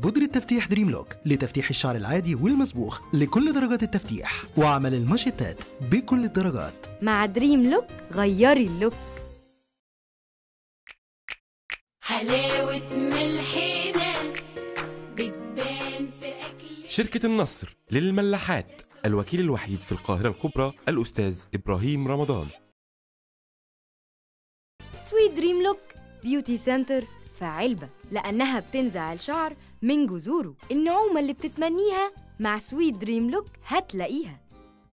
بودرة تفتيح دريم لوك لتفتيح الشعر العادي والمصبوغ لكل درجات التفتيح وعمل المشتات بكل الدرجات مع دريم لوك غيري اللوك حلاوة ملحنا بتبان في أكل شركة النصر للملاحات الوكيل الوحيد في القاهرة الكبرى الأستاذ إبراهيم رمضان سويت دريم لوك بيوتي سنتر في علبة لأنها بتنزع الشعر من جذوره النعومة اللي بتتمنيها مع سويت دريم لوك هتلاقيها